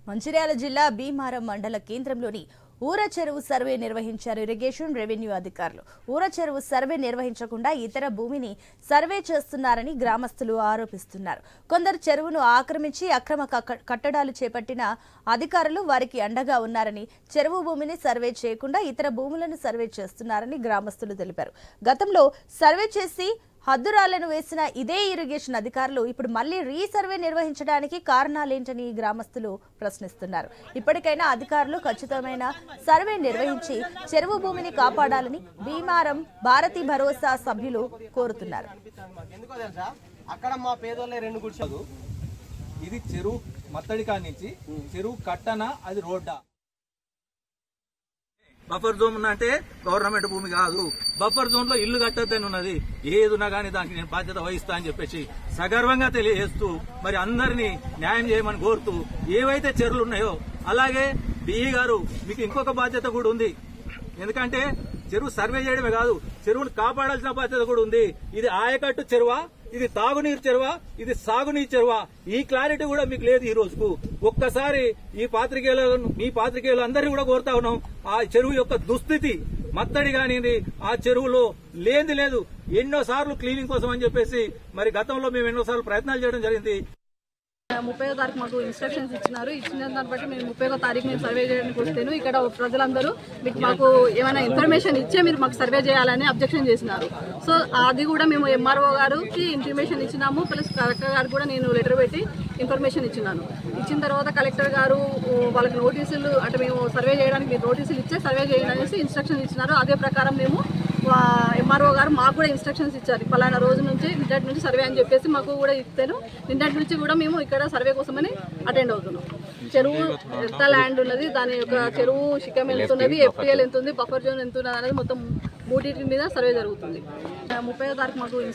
మంచిర్యాల జిల్లా భీమారం మండల కేంద్రంలోని ఊర చెరువు సర్వే నిర్వహించారు ఇరిగేషన్ రెవెన్యూ అధికారులు ఊర చెరువు సర్వే నిర్వహించకుండా ఇతర భూమిని సర్వే చేస్తున్నారని గ్రామస్తులు ఆరోపిస్తున్నారు కొందరు చెరువును ఆక్రమించి అక్రమ కక్క- కట్టడాలు చేపట్టిన అధికారులు వారికి అండగా ఉన్నారని చెరువు భూమిని సర్వే చేయకుండా ఇతర భూములను సర్వే చేస్తున్నారని గ్రామస్తులు తెలిపారు గతంలో సర్వే చేసి హద్దురాలను వేసిన ఇదే ఇరిగేషన్ అధికారులు ఇప్పుడు మళ్లీ రీసర్వే నిర్వహించడానికి కారణాలేంటని గ్రామస్తులు ప్రశ్నిస్తున్నారు ఇప్పటికైనా అధికారులు ఖచ్చితమైన సర్వే నిర్వహించి చెరువు భూమిని కాపాడాలని భీమారం భారతీ భరోసా సభ్యులు కోరుతున్నారు అనిపిస్తుంది మాకు ఎందుకో తెలుసా అక్కడ మా పేదోళ్ళే రెండు గుడిసెలు ఇది చెరువు మత్తడి కాడి నుంచి చెరువు కట్టన అది రోడ్డా బఫర్ జోన్ అంటే గవర్నమెంట్ భూమి కాదు బఫర్ జోన్ లో ఇల్లు కట్టద్దని ఉన్నది ఏది ఉన్నా కానీ దానికి నేను బాధ్యత వహిస్తా అని చెప్పేసి సగర్వంగా తెలియజేస్తూ మరి అందరినీ న్యాయం చేయమని కోరుతూ ఏవైతే చెరువులు ఉన్నాయో అలాగే డిఈ గారు మీకు ఇంకొక బాధ్యత కూడా ఉంది ఎందుకంటే చెరువు సర్వే చేయడమే కాదు చెరువును కాపాడాల్సిన బాధ్యత కూడా ఉంది ఇది ఆయకట్టు చెరువా ఇది తాగునీరు చెరువా ఇది సాగునీరు చెరువా ఈ క్లారిటీ కూడా మీకు లేదు ఈ రోజుకు ఒక్కసారి ఈ పాత్రికేయులు మీ పాత్రికేయులు అందరినీ కూడా కోరుతా ఉన్నాం ఆ చెరువు యొక్క దుస్థితి మత్తడి కానిది ఆ చెరువులో లేనిది లేదు ఎన్నో సార్లు క్లీనింగ్ కోసం అని చెప్పేసి మరి గతంలో మేము ఎన్నో సార్లు ప్రయత్నాలు చేయడం జరిగింది ముప్పై తారీఖు మాకు ఇన్స్ట్రక్షన్స్ ఇచ్చినారు ఇచ్చిన దాన్ని బట్టి మేము ముప్పై తారీఖు మేము సర్వే చేయడానికి వస్తేను ఇక్కడ ప్రజలందరూ మీకు మాకు ఏమైనా ఇన్ఫర్మేషన్ ఇచ్చే మీరు మాకు సర్వే చేయాలని అబ్జెక్షన్ చేసినారు సో అది కూడా మేము ఎంఆర్ఓ గారికి ఇంటిమేషన్ ఇచ్చినాము ప్లస్ కలెక్టర్ గారికి కూడా నేను లెటర్ పెట్టి ఇన్ఫర్మేషన్ ఇచ్చినాను ఇచ్చిన తర్వాత కలెక్టర్ గారు ఊ, వాళ్ళకి నోటీసులు అంటే మేము సర్వే చేయడానికి మీరు నోటీసులు ఇచ్చే సర్వే చేయండి అనేసి ఇన్స్ట్రక్షన్ ఇచ్చినారు అదే ప్రకారం మేము ఎంఆర్ఓ గారు మాకు కూడా ఇన్స్ట్రక్షన్స్ ఇచ్చారు పలానా రోజు నుంచి నిన్నటి నుంచి సర్వే అని చెప్పేసి మాకు కూడా ఇస్తాను నిన్నటి నుంచి కూడా మేము ఇక్కడ సర్వే కోసమని అటెండ్ అవుతున్నాం చెరువు ఎంత ల్యాండ్ ఉన్నది దాని యొక్క చెరువు శిఖం ఎంత ఉన్నది ఎఫ్టీఎల్ ఎంత ఉంది బఫర్ జోన్ ఎంత ఉన్నది అనేది మొత్తం మూడింటి మీద సర్వే జరుగుతుంది ముప్పై తారీఖు మాకు